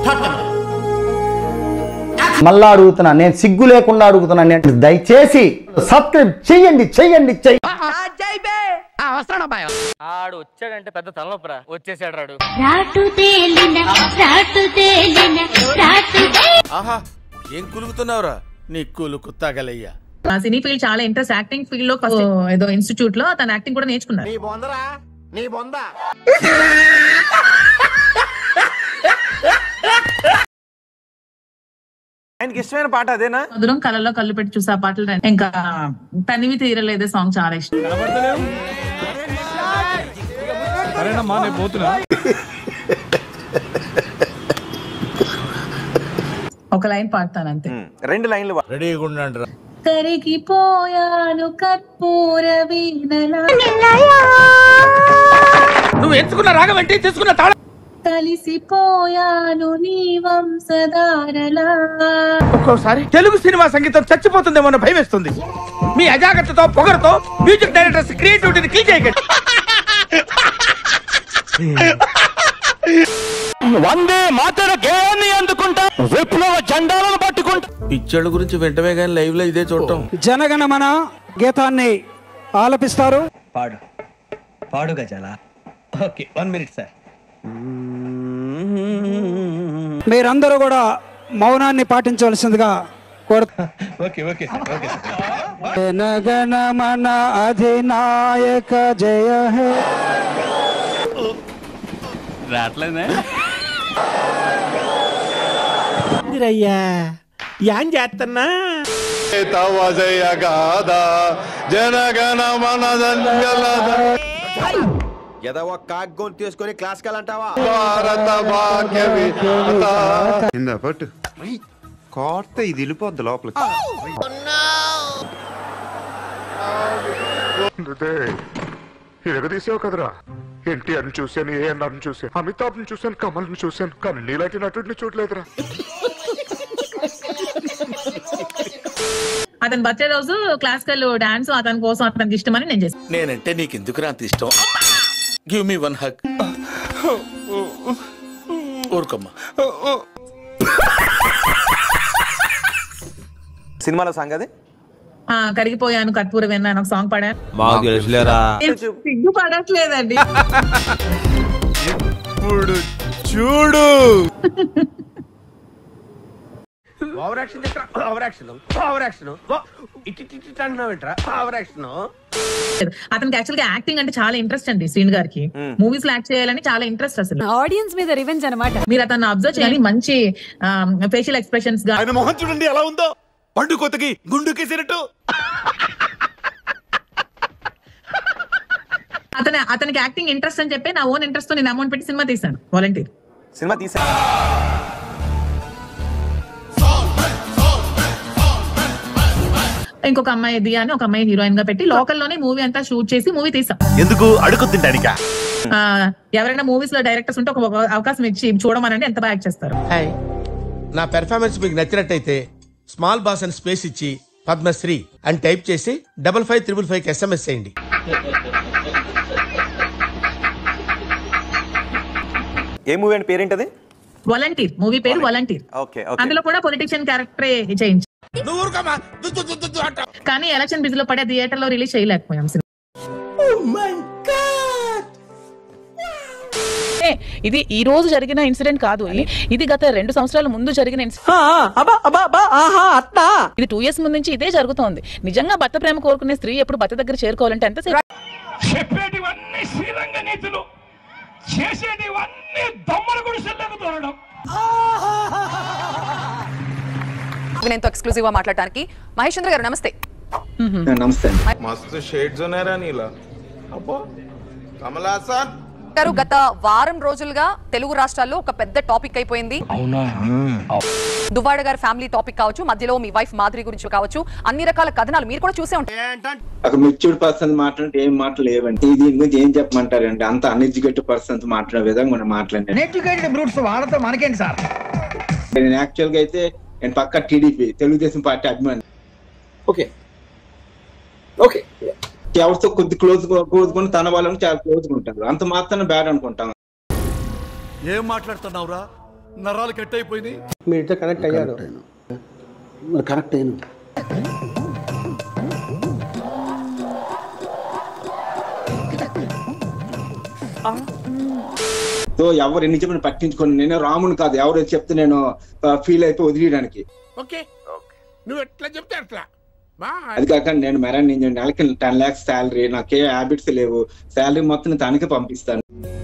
మళ్ళా అడుగుతున్నా నేను సిగ్గు లేకుండా అడుగుతున్నా నేను దయచేసి సబ్స్క్రైబ్ చెయ్యండి చెయ్యండి చెయ్యి ఆడు వచ్చాడంటే పెద్ద తలనొప్పరా వచ్చేసాడు రాడు రాటు తేలిన రాటు తేలిన రాటు ఆహా ఏం కులుకుతున్నావురా నీ కులుకు తగలయ్యా ఆ సినీ ఫీల్డ్ చాలా ఇంట్రెస్ట్ యాక్టింగ్ ఫీల్డ్ లో ఫస్ట్ ఏదో ఇన్స్టిట్యూట్ లో తన యాక్టింగ్ కూడా నేర్చుకున్నారు నీ బొందరా నీ బొంద ఆయనకి ఇష్టమైన పాట అదేనా మధురం కళ్ళలో కళ్ళు పెట్టి చూసే ఆ పాటలు ఇంకా తనివి తీరలేదే సాంగ్ చాలా ఇష్టం ఒక లైన్ పాడతాను అంతే ఉమ్, రెండు లైన్లు వా- రెడీగా ఉండండి రా కరిగిపోయాను కర్పూర వీణలా నువ్వు ఎంచుకున్న రాగం ఏంటి తీసుకున్న తాళం కలిసిపోయాను నీ వంశధారలా ఒక్కోసారి తెలుగు సినిమా సంగీతం చచ్చిపోతుందేమో అన్న భయం వేస్తుంది మీ అజాగ్రత్తతో పొగరుతో మ్యూజిక్ డైరెక్టర్స్ క్రియేటివిటీని కిల్ చేయకండి వందే మాతర గేయాన్ని అందుకుంటా విప్లవ జెండాలను పట్టుకుంటా పిచ్చోళ్ళ గురించి వెంటనే కానీ లైవ్ లో ఇదే చూడటం జనగణమన గీతాన్ని ఆలపిస్తారు పాడు పాడు గజాల ఓకే వన్ మినిట్ సార్ మీరందరూ కూడా మౌనాన్ని పాటించవలసిందిగా కోరు okay okay sir okay sir జనగణమన అధినాయక జయ హే మీరయ్యా యాన్ చేస్తున్నా ఎదవ కాగ్గోలు తీసుకొని క్లాస్ అంటావా ఇందా పట్టు కోర్త ఇది వెళ్ళిపోద్ది లోపలికి ఎరగదీసావు కదరా ఎన్టీఆర్ని చూశాను ఏఎన్ఆర్ని చూశాను అమితాబ్ని చూశాను కమల్ని చూశాను కానీ నీలాంటి నటుడిని చూడలేదురా అతని బర్త్డే రోజు క్లాసికల్ డాన్స్ అతని కోసం అతనికి ఇష్టమని నేను చేస్తాను నేనంటే నీకు ఎందుకురా అంత ఇష్టం గివ్ మీ వన్ హక్ ఊరుకోమ్మా సినిమాలో సాంగ్ అది ఆ, కరిగిపోయాను కర్పూర వెన్న అని ఒక సాంగ్ పాడాను మాకు తెలుసులేరా నేను సిగ్గు పడట్లేదండి ఇప్పుడు చూడు over action over action over action ఇటు ఇటు ఇటు అంటున్నావు ఏంట్రా ఓవర్ యాక్షన్ అతనికి యాక్చువల్ గా యాక్టింగ్ అంటే చాలా ఇంట్రెస్ట్ అండి శ్రీను గారికి మూవీస్ లో యాక్ట్ చేయాలని చాలా ఇంట్రెస్ట్ అసలు ఆడియన్స్ మీద రివెంజ్ అనమాట మీరు అతను అబ్జర్వ్ చేయాలి మంచి ఫేషియల్ ఎక్స్ప్రెషన్స్ గా ఆయన మొహం చూడండి ఎలా ఉందో పండు కొత్తకి గుండు కేసినట్టు అతని అతనికి యాక్టింగ్ ఇంట్రెస్ట్ అని చెప్పి నా ఓన్ ఇంట్రెస్ట్ తో నేను అమౌంట్ పెట్టి సినిమా తీసాను వాలంటీర్ సినిమా తీసా ఇంకొక అమ్మాయి దియా అని ఒక అమ్మాయి హీరోయిన్ గా పెట్టి లోకల్ లోనే మూవీ అంతా షూట్ చేసి మూవీ తీసాం ఎందుకు అడుగు తింటానికా ఆ, ఎవరైనా మూవీస్ లో డైరెక్టర్స్ ఉంటే ఒక ఒక అవకాశం ఇచ్చి చూడమనంటే ఎంత బాగా యాక్ట్ చేస్తారు హాయ్ నా పెర్ఫార్మెన్స్ మీకు నచ్చినట్టయితే స్మాల్ బాస్ అని స్పేస్ ఇచ్చి పద్మశ్రీ అని టైప్ చేసి double five triple five SMS చేయండి ఏ మూవీ అంటే పేరేంటది వాలంటీర్ మూవీ పేరు వాలంటీర్ ఓకే ఓకే అందులో కూడా పొలిటీషియన్ క్యారెక్టరే చేయించి నువ్వు ఊరుకోమా దు, దు, దు, దు, దు అంటావు. కానీ ఎలక్షన్ బిజీలో పడే థియేటర్ లో రిలీజ్ చేయలేకపోయాం సినిమా ఇది ఈ రోజు జరిగిన ఇన్సిడెంట్ కాదు ఇది- ఇది గత రెండు సంవత్సరాల ముందు జరిగిన ఇన్సిడెంట్ ఇది టూ ఇయర్స్ ముందు నుంచి ఇదే జరుగుతోంది నిజంగా భర్త ప్రేమ కోరుకునే స్త్రీ ఎప్పుడు భర్త దగ్గర చేరుకోవాలంటే ఎంత చెప్పేటివన్నీ శ్రీరంగ నీతులు చేసేటివన్నీ దొమ్మల గుడిసెల్లోకి దూరడం నేను ఎక్స్క్లూజివ్ గా మాట్లాడటానికి మహేష్ చంద్ర గారు నమస్తే నమస్తే మస్తు షేడ్స్ ఉన్నారా నీలా అబ్బో కమలాసన్ గారు గత వారం రోజులుగా తెలుగు రాష్ట్రాల్లో ఒక పెద్ద టాపిక్ అయిపోయింది దువ్వాడ గారి ఫ్యామిలీ టాపిక్ కావచ్చు మధ్యలో మీ వైఫ్ మాధురి గురించి కావచ్చు అన్ని రకాల కథనాలు మీరు కూడా చూసే ఉంటారు ఒక మెచ్యూర్డ్ పర్సన్ మాట్లాడితే ఏం మాటలు లేవండి దీని గురించి ఏం చెప్పమంటారండి అంత అన్ఎడ్యుకేటెడ్ పర్సన్స్ మాట్లాడే విధంగా మనం మాట్లాడండి ఎడ్యుకేటెడ్ బ్రూట్స్ వాళ్ళతో మనకేంటి సార్ నేను యాక్చువల్ గా అయితే నేను పక్క టీడీపీ తెలుగుదేశం పార్టీ అభిమాని ఓకే ఓకే ఎవరితో కొద్ది క్లోజ్ క్లోజ్ కొని తన వాళ్ళని చాలా క్లోజ్ ఉంటారు అంత మాత్రం బ్యాడ్ అనుకుంటాం ఏం మాట్లాడుతున్నావురా నరాలు కట్ అయిపోయినాయి మీ ఇద్దరు కనెక్ట్ అయ్యారు మరి కరెక్ట్ అయిన సో ఎవరు ఎన్ని చెప్పిన పట్టించుకొని నేను రాముని కాదు ఎవరు చెప్తే నేను ఫీల్ అయిపోయి వదిలేయడానికి ఓకే నువ్వు ఎట్లా చెప్తే అట్లా బా అది కాక నేను మెరాన్ నేను నెలకి టెన్ లాక్స్ శాలరీ నాకే హ్యాబిట్స్ లేవు శాలరీ మొత్తం తనకే పంపిస్తాను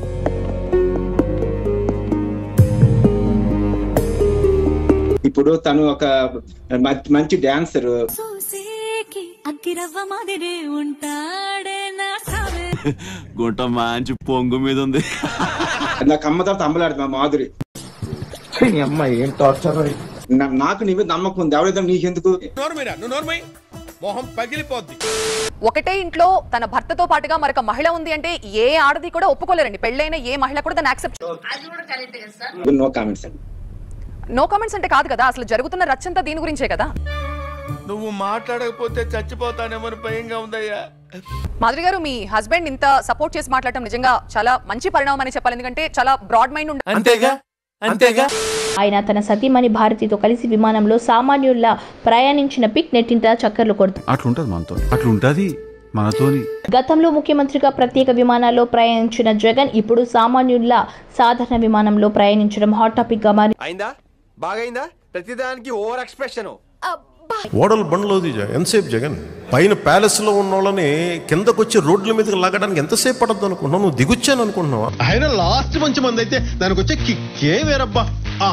ఇప్పుడు తను ఒక మంచి- మంచి డాన్సర్ అగ్గిరవ్వ మాదిరి ఉంటాడే నా సావే గుంట మంచి పొంగు మీద ఉంది నాకు అమ్మ తర్వాత అమ్మలాడుతుంది మా మాధురి అమ్మాయి ఏం టార్చర్ నాకు నీ మీద నమ్మకం ఉంది ఎవరైతే నీకెందుకు నోర్మీరా నువ్వు నోర్మై మొహం పగిలిపోద్ది ఒకటే ఇంట్లో తన భర్తతో పాటుగా మరొక మహిళ ఉంది అంటే ఏ ఆడది కూడా ఒప్పుకోలేరండి పెళ్ళైన ఏ మహిళ కూడా దాన్ని యాక్సెప్ట్ నో కామెంట్స్ అండి నో కామెంట్స్ అంటే కాదు కదా అసలు జరుగుతున్న రచ్చంతా దీని గురించే కదా నువ్వు మాట్లాడకపోతే చచ్చిపోతానేమో భయంగా ఉందయ్యా మాధురి గారు మీ హస్బెండ్ ఇంత సపోర్ట్ చేసి మాట్లాడటం నిజంగా చాలా మంచి పరిణామం అని చెప్పాలి ఎందుకంటే చాలా బ్రాడ్ మైండ్ ఉండాలి అంతేగా అంతేగా ఆయన తన సతీమణి భారతితో కలిసి విమానంలో సామాన్యుల్లా ప్రయాణించిన పిక్ నెట్టింట చక్కర్లు కొడుతుంది అట్లుంటది మనతో అట్లుంటది మనతోని గతంలో ముఖ్యమంత్రిగా ప్రత్యేక విమానాల్లో ప్రయాణించిన జగన్ ఇప్పుడు సామాన్యుల్లా సాధారణ విమానంలో ప్రయాణించడం హాట్ టాపిక్ గా మారి అయిందా బాగైందా ప్రతిదానికి ఓవర్ ఎక్స్ప్రెషన్ ఓడలు బండ్లో దిజా ఎంతసేపు జగన్ పైన ప్యాలెస్ లో ఉన్న వాళ్ళని కిందకొచ్చి రోడ్ల మీదకి లాగడానికి ఎంతసేపు పడద్దు అనుకుంటున్నావు నువ్వు దిగొచ్చాను అనుకుంటున్నావా ఆయన లాస్ట్ మంచి మంది అయితే దానికి వచ్చే కిక్కే వేరబ్బా ఆ.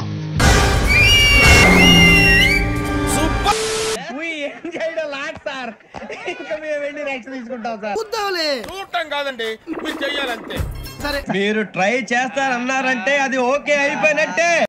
ఏం చేయడం లాట్ సార్ ఇంకా మేము వెళ్ళి నెక్స్ట్ తీసుకుంటాం సార్ చూడటం కాదండి మీరు చెయ్యాలంతే మీరు ట్రై చేస్తారన్నారంటే అది ఓకే అయిపోయినట్టే